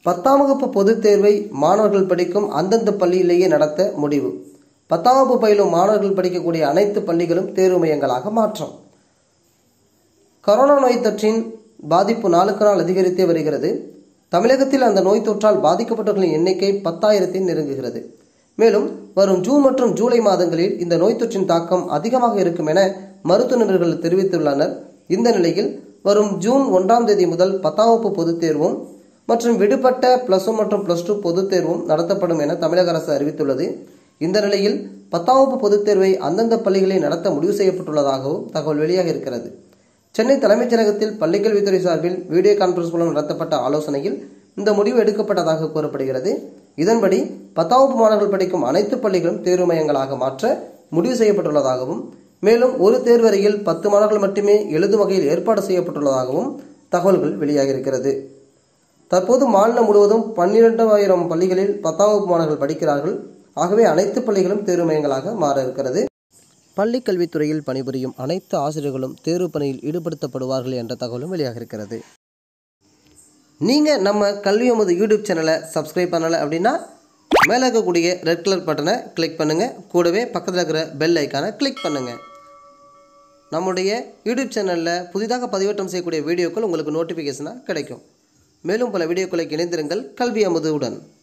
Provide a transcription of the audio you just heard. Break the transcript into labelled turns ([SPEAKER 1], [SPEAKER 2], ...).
[SPEAKER 1] பத்தாம் வகுப்பு பொதுத் தேர்வை மாணவர்கள் படிக்கும் அந்தந்த பள்ளியிலேயே நடத்த முடிவு பத்தாம் வகுப்பு பயிலும் மாணவர்கள் படிக்கக்கூடிய அனைத்து பள்ளிகளும் தேர்வு மையங்களாக மாற்றம் கொரோனா நோய் தொற்றின் பாதிப்பு நாளுக்கு நாள் அதிகரித்தே வருகிறது தமிழகத்தில் அந்த நோய் தொற்றால் பாதிக்கப்பட்டவர்களின் எண்ணிக்கை பத்தாயிரத்தை நெருங்குகிறது மேலும் வரும் ஜூன் மற்றும் ஜூலை மாதங்களில் இந்த நோய் தொற்றின் தாக்கம் அதிகமாக இருக்கும் என மருத்துவ நிபுணர்கள் தெரிவித்துள்ளனர் இந்த நிலையில் வரும் ஜூன் ஒன்றாம் தேதி முதல் பத்தாம் வகுப்பு பொதுத் தேர்வும் மற்றும் விடுபட்ட பிளஸ் ஒன் மற்றும் பிளஸ் டூ பொதுத் தேர்வும் நடத்தப்படும் என தமிழக அரசு அறிவித்துள்ளது இந்த நிலையில் பத்தாம் வகுப்பு பொதுத் தேர்வை அந்தந்த பள்ளிகளில் நடத்த முடிவு செய்யப்பட்டுள்ளதாகவும் தகவல் வெளியாக இருக்கிறது சென்னை தலைமைச் செயலகத்தில் பள்ளிக்கல்வித்துறை சார்பில் வீடியோ கான்பரன்ஸ் மூலம் நடத்தப்பட்ட ஆலோசனையில் இந்த முடிவு எடுக்கப்பட்டதாக கூறப்படுகிறது இதன்படி பத்தாம் வகுப்பு மாணவர்கள் படிக்கும் அனைத்து பள்ளிகளும் தேர்வு மையங்களாக மாற்ற முடிவு செய்யப்பட்டுள்ளதாகவும் மேலும் ஒரு தேர்வறையில் பத்து மாணவர்கள் மட்டுமே எழுதும் வகையில் ஏற்பாடு செய்யப்பட்டுள்ளதாகவும் தகவல்கள் வெளியாகியிருக்கிறது தற்போது மாநிலம் முழுவதும் பன்னிரெண்டாயிரம் பள்ளிகளில் பத்தாம் வகுப்பு மாணவர்கள் படிக்கிறார்கள் ஆகவே அனைத்து பள்ளிகளும் தேர்வு மையங்களாக மாற இருக்கிறது பள்ளி கல்வித்துறையில் பணிபுரியும் அனைத்து ஆசிரியர்களும் தேர்வு பணியில் ஈடுபடுத்தப்படுவார்கள் என்ற தகவலும் வெளியாக இருக்கிறது நீங்கள் நம்ம கல்வி அமுது யூடியூப் சேனலை சப்ஸ்கிரைப் பண்ணலை அப்படின்னா மேலே இருக்கக்கூடிய ரெட் கலர் பட்டனை கிளிக் பண்ணுங்கள் கூடவே பக்கத்தில் இருக்கிற பெல் ஐக்கானை கிளிக் பண்ணுங்கள் நம்முடைய யூடியூப் சேனலில் புதிதாக பதிவேற்றம் செய்யக்கூடிய வீடியோக்கள் உங்களுக்கு நோட்டிஃபிகேஷனாக கிடைக்கும் மேலும் பல வீடியோக்களை இணைந்திருங்கள் கல்வி அமுதுவுடன்